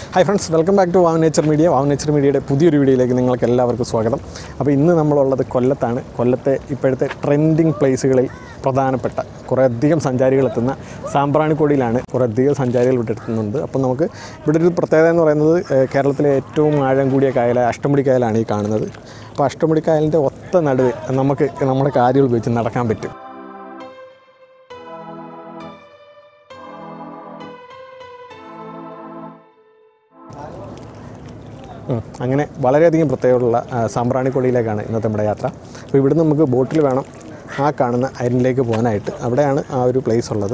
Hi friends welcome back to wow nature media wow nature മീഡിയയുടെ പുതിയൊരു വീഡിയോയിലേക്ക് നിങ്ങൾക്ക് എല്ലാവർക്കും സ്വാഗതം അപ്പോൾ ഇന്ന് നമ്മളുള്ളത് കൊല്ലത്താണ് കൊല്ലത്തെ ഇപ്പോഴത്തെ ട്രെൻഡിങ് പ്ലേസുകളിൽ പ്രധാനപ്പെട്ട കുറേ അധികം സഞ്ചാരികൾ എത്തുന്ന സാമ്പ്രാണിക്കൊടിയിലാണ് കുറേ അധികം സഞ്ചാരികൾ ഇവിടെ എത്തുന്നുണ്ട് അപ്പോൾ നമുക്ക് ഇവിടെ ഒരു പ്രത്യേകത എന്ന് പറയുന്നത് ഏഹ്, കേരളത്തിലെ ഏറ്റവും ആഴം കൂടിയ കായല അഷ്ടമുടി കായലാണ് ഈ കാണുന്നത് അപ്പോൾ അഷ്ടമുടി കായലിൻ്റെ ഒത്ത നടുവ് നമുക്ക് നമ്മുടെ കാര്യങ്ങൾ ഉപയോഗിച്ച് നടക്കാൻ പറ്റും ഉം. അങ്ങനെ വളരെയധികം പ്രത്യേകതയുള്ള ആ, സാമ്പ്രാണിക്കൊടിയിലേക്കാണ് ഇന്നത്തെ നമ്മുടെ യാത്ര അപ്പോൾ ഇവിടുന്ന് നമുക്ക് ബോട്ടിൽ വേണം ആ കാണുന്ന അയലിലേക്ക് പോകാനായിട്ട് അവിടെയാണ് ആ ഒരു പ്ലേസ് ഉള്ളത്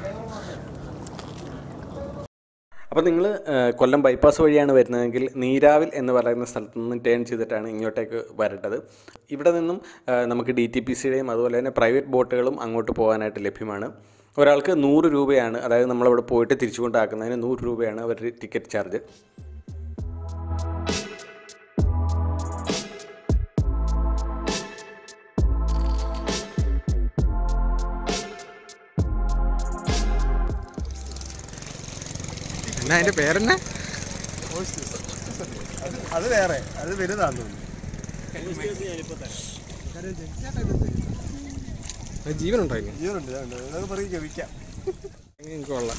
അപ്പോൾ നിങ്ങൾ കൊല്ലം ബൈപ്പാസ് വഴിയാണ് വരുന്നതെങ്കിൽ നീരാവിൽ എന്ന് പറയുന്ന സ്ഥലത്ത് നിന്ന് ടേൺ ചെയ്തിട്ടാണ് ഇങ്ങോട്ടേക്ക് വരേണ്ടത് ഇവിടെ നിന്നും ആ, നമുക്ക് ഡി ടി പി സിയുടെയും അതുപോലെ തന്നെ പ്രൈവറ്റ് ബോട്ടുകളും അങ്ങോട്ട് പോകാനായിട്ട് ലഭ്യമാണ് ഒരാൾക്ക് നൂറ് രൂപയാണ് അതായത് നമ്മളവിടെ പോയിട്ട് തിരിച്ചു കൊണ്ടാക്കുന്നതിന് നൂറ് രൂപയാണ് അവരുടെ ടിക്കറ്റ് ചാർജ് എന്നാ അതിൻ്റെ പേരെന്നാ അത് വേറെ അത് വലുതാന്ന് തോന്നുന്നു ജീവനുണ്ടോ അതിന് ജീവനുണ്ട് ഇതുണ്ട്. അത് പറയും വിൽക്കാം എനിക്ക് കൊള്ളാം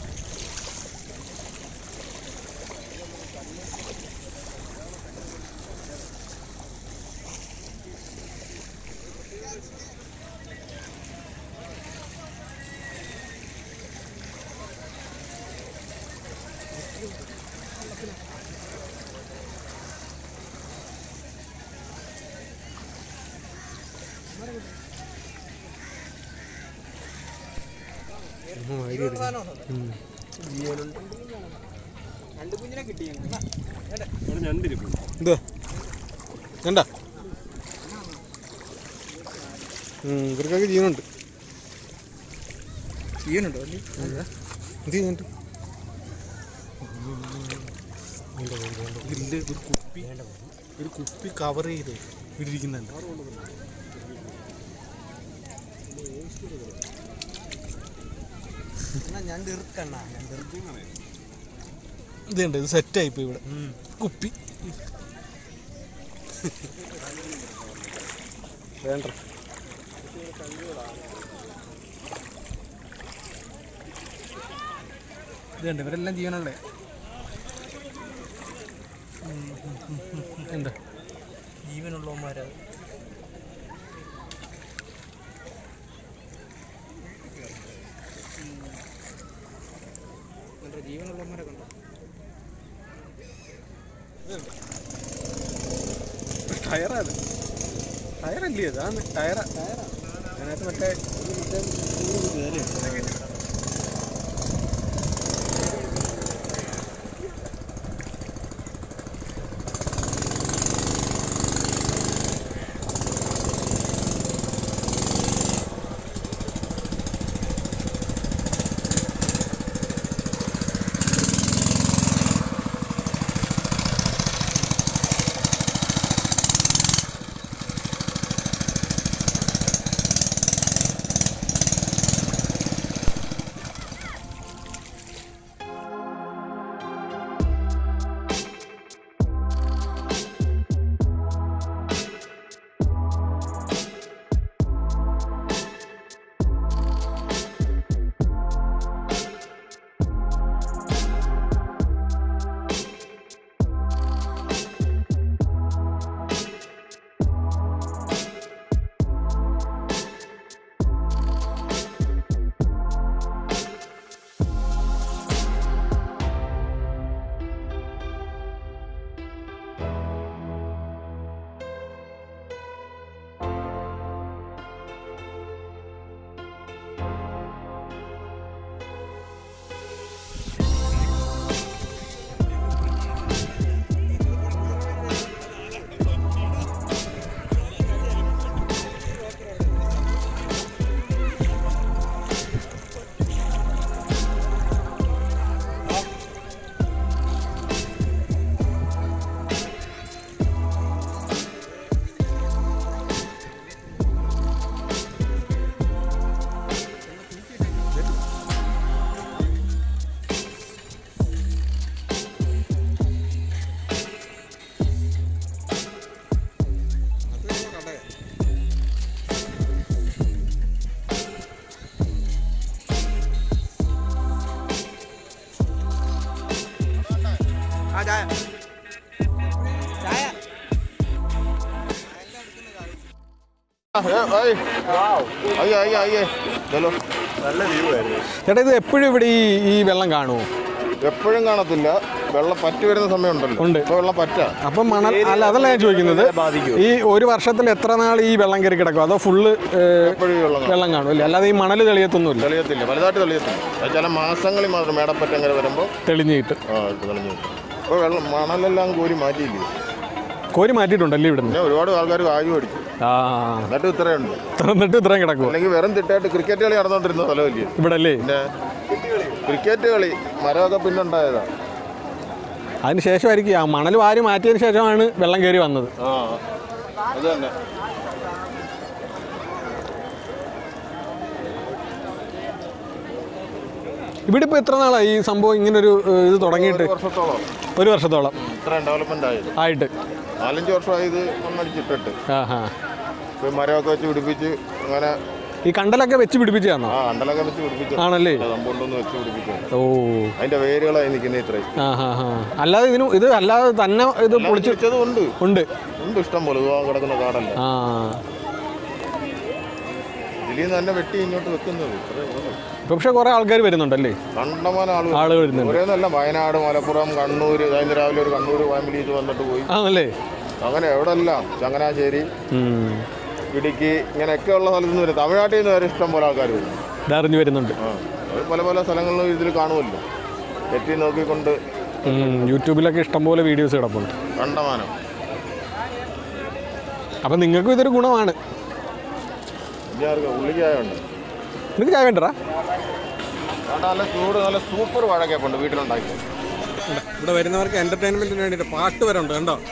ഇത് കണ്ട ഇവർക്കൊക്കെ ജീവനുണ്ട് ജീവനുണ്ടോ എന്ത് ചെയ്യുന്നുണ്ട് ഇതില് ഒരു കുപ്പി ഒരു കുപ്പി കവർ ചെയ്ത് ഇട്ടിരിക്കുന്നുണ്ട് ഇതുണ്ട് ഇത് സെറ്റായി ഇപ്പോൾ ഇവിടെ കുപ്പി വേണ്ട ഇതുണ്ട് ഇവരെല്ലാം ജീവനുള്ളേ എന്താ ജീവനുള്ളവന്മാരാ ജീവനുള്ളവന്മാരെ കണ്ടോ ടയറാണ് ടയറല്ലേ അതാണ് ടയറാ ടയറാ അതിനകത്ത് മറ്റേ അയ്യോ അയ്യോ അയ്യോ ചലോ ചേട്ടാ ഇത് എപ്പോഴും ഇവിടെ ഈ ഈ വെള്ളം കാണുമോ എപ്പോഴും കാണത്തില്ല വെള്ളം പറ്റി വരുന്ന സമയമുണ്ടല്ലോ ഉണ്ട്. ഇപ്പൊ വെള്ളം പറ്റാ അപ്പം മണൽ അല്ല അതല്ല ഞാൻ ചോദിക്കുന്നത് ഈ ഒരു വർഷത്തിൽ എത്ര നാൾ ഈ വെള്ളം കയറി കിടക്കും അതോ ഫുള്ള് എപ്പോഴും ഈ വെള്ളം കാണും. വെള്ളം കാണും അല്ലേ അല്ലാതെ ഈ മണൽ തെളിയത്തൊന്നുമില്ല തെളിയത്തില്ല വലുതായിട്ട് തെളിയത്തില്ല അത് ചില മാസങ്ങളിൽ മാത്രം മേടപ്പറ്റ അങ്ങനെ വരുമ്പോൾ തെളിഞ്ഞ് കിട്ടും ആ ഇത് തെളിഞ്ഞു കിട്ടും. ഇപ്പൊ വെള്ളം മണലെല്ലാം കോരി മാറ്റിയില്ലേ കോരി മാറ്റിയിട്ടുണ്ടല്ലേ ഇവിടുന്ന് പിന്നെ ഒരുപാട് ആൾക്കാർ കായു അടിച്ചു ആ എന്നിട്ട് ഇത്രയുണ്ട് തുറന്നിട്ട് ഇത്രയും കിടക്കുമോ അല്ലെങ്കിൽ വെറും തിട്ടായിട്ട് ക്രിക്കറ്റ് കളി നടന്നുകൊണ്ടിരുന്ന സ്ഥലമല്ലേ ഇവിടെ അല്ലേ പിന്നെ ക്രിക്കറ്റ് കളി മരമൊക്കെ പിന്നുണ്ടായതാ അതിന് ശേഷമായിരിക്കും ആ മണൽ വാരി മാറ്റിയതിന് ശേഷമാണ് വെള്ളം കയറി വന്നത് ആ അത് തന്നെ ഇവിടെ ഇപ്പോൾ എത്ര നാളായി ഈ സംഭവം ഇങ്ങനൊരു ഏഹ്, ഇത് തുടങ്ങിയിട്ട് ഒരു വർഷത്തോളം ഒരു വർഷത്തോളം ഇത്രയും ഡെവലപ്മെന്റ് ആയത് ആയിട്ട് നാലഞ്ച് വർഷമായി ഇത് മണ്ണടിച്ചിട്ടിട്ട് ആ ഹാ ഇപ്പൊ മരമൊക്കെ വെച്ച് പിടിപ്പിച്ച് അങ്ങനെ ഈ കണ്ടലൊക്കെ വെച്ച് പിടിപ്പിച്ചു തന്നോ ആ അണ്ടലൊക്കെ വെച്ച് പിടിപ്പിച്ചു ആണല്ലേ കൊണ്ടൊന്ന് വെച്ച് പിടിപ്പിച്ചു ഓ അതിന്റെ വേരുകളായി നിൽക്കുന്ന ഇത്രയും ആ ഹാ ഹാ അല്ലാതെ ഇതിന് ഇത് അല്ലാതെ തന്നെ ഇത് പൊളിച്ച് പൊളിച്ചതും ഉണ്ട് ഉണ്ട് ഉണ്ട് ഇഷ്ടം പോലെ ഇതുവാൻ കിടക്കുന്ന കാടല്ല ആ ഇതിൽ നിന്ന് തന്നെ വെട്ടി ഇങ്ങോട്ട് വെക്കുന്നത് ഇത്രയും ഉള്ളൂ. ഇപ്പൊ പക്ഷെ കുറെ ആൾക്കാർ വരുന്നുണ്ടല്ലേ കണ്ടമാനം ആളുകൾ ആളുകൾ വരുന്നുണ്ട് ഒരേന്നല്ല വയനാട് മലപ്പുറം കണ്ണൂർ കഴിഞ്ഞ രാവിലെ ഒരു കണ്ണൂർ ഫാമിലീസ് വന്നിട്ട് പോയി ആണല്ലേ അങ്ങനെ എവിടെല്ലാം ചങ്ങനാശ്ശേരി ഉം. ഇടുക്കി ഇങ്ങനെയൊക്കെ ഉള്ള സ്ഥലത്ത് നിന്ന് വരും തമിഴ്നാട്ടിൽ നിന്ന് വരെ ഇഷ്ടം പോലെ ആൾക്കാർ വരും ഇതറിഞ്ഞു വരുന്നുണ്ട് ആ അത് പല പല സ്ഥലങ്ങളിലും ഇതിൽ കാണുമല്ലോ എത്തി നോക്കിക്കൊണ്ട് ഉം. യൂട്യൂബിലൊക്കെ ഇഷ്ടംപോലെ വീഡിയോസ് കിടപ്പുണ്ട് കണ്ടമാനം അപ്പം നിങ്ങൾക്കും ഇതൊരു ഗുണമാണ് ഇനി ആർക്കും ഉള്ളിക്കായുണ്ട് നിനക്ക് ചായ വേണ്ടടാ അതുകൊണ്ട് നല്ല ചൂട് നല്ല സൂപ്പർ വാഴക്കൊക്കെ ഉണ്ട് വീട്ടിലുണ്ടാക്കി ഇവിടെ വരുന്നവർക്ക് എന്റർടൈൻമെന്റിന് വേണ്ടിയിട്ട് പാട്ട് വരെ ഉണ്ട് കണ്ടോ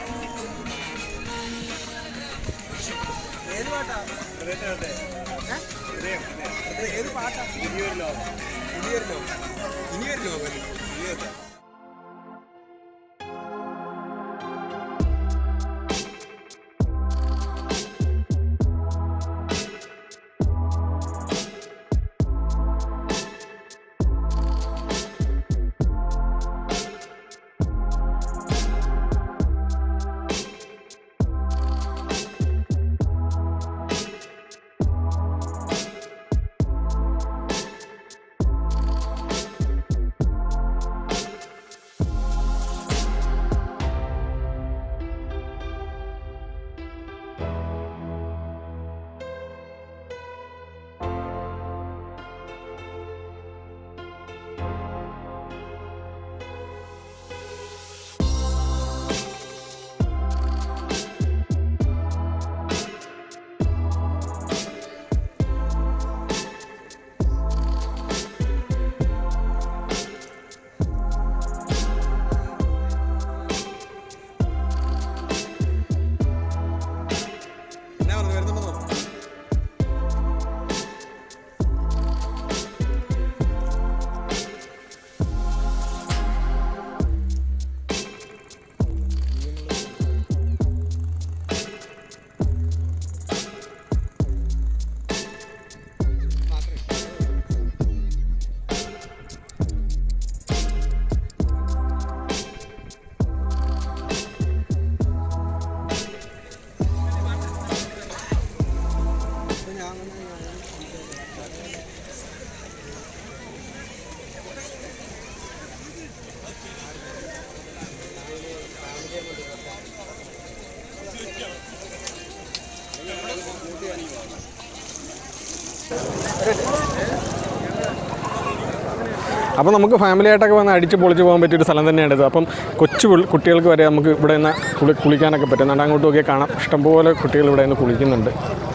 അപ്പോൾ നമുക്ക് ഫാമിലി ആയിട്ടൊക്കെ വന്ന് അടിച്ച് പൊളിച്ച് പോകാൻ പറ്റിയൊരു സ്ഥലം തന്നെയാണ് ഇത് അപ്പം കൊച്ചു പിൾ- കുട്ടികൾക്ക് വരെ നമുക്ക് ഇവിടെ നിന്ന് കുളി കുളിക്കാനൊക്കെ പറ്റും എന്നിട്ട് അങ്ങോട്ടും ഒക്കെ കാണാം ഇഷ്ടംപോലെ കുട്ടികൾ ഇവിടെ നിന്ന് കുളിക്കുന്നുണ്ട്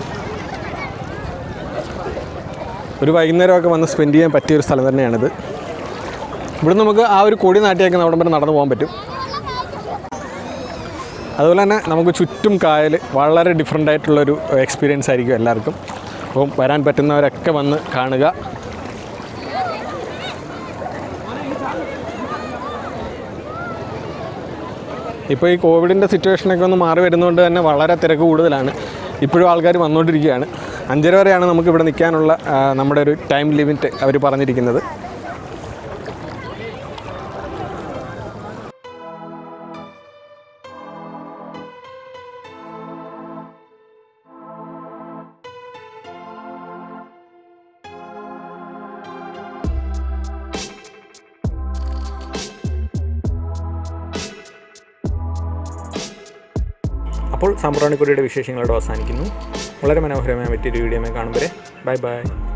ഒരു വൈകുന്നേരമൊക്കെ വന്ന് സ്പെൻഡ് ചെയ്യാൻ പറ്റിയൊരു സ്ഥലം തന്നെയാണിത് ഇവിടെ നമുക്ക് ആ ഒരു കൊടി നാട്ടിയൊക്കെ അവിടം വരെ നടന്നു പോകാൻ പറ്റും അതുപോലെ തന്നെ നമുക്ക് ചുറ്റും കായൽ വളരെ ഡിഫറെൻ്റ് ആയിട്ടുള്ളൊരു എക്സ്പീരിയൻസ് ആയിരിക്കും എല്ലാവർക്കും അപ്പം വരാൻ പറ്റുന്നവരൊക്കെ വന്ന് കാണുക ഇപ്പോൾ ഈ കോവിഡിൻ്റെ സിറ്റുവേഷനൊക്കെ ഒന്ന് മാറി വരുന്നതുകൊണ്ട് തന്നെ വളരെ തിരക്ക് കൂടുതലാണ് ഇപ്പോഴും ആൾക്കാർ വന്നുകൊണ്ടിരിക്കുകയാണ് അഞ്ചര വരെയാണ് നമുക്ക് ഇവിടെ നിൽക്കാനുള്ള ആ, നമ്മുടെ ഒരു ടൈം ലിമിറ്റ് അവർ പറഞ്ഞിരിക്കുന്നത് അപ്പോൾ സാമ്പ്രാണിക്കുരിയുടെ വിശേഷങ്ങളോട് അവസാനിക്കുന്നു വളരെ മനോഹരമായ മറ്റൊരു വീഡിയോ കാണുമ്പോൾ ബൈ ബൈ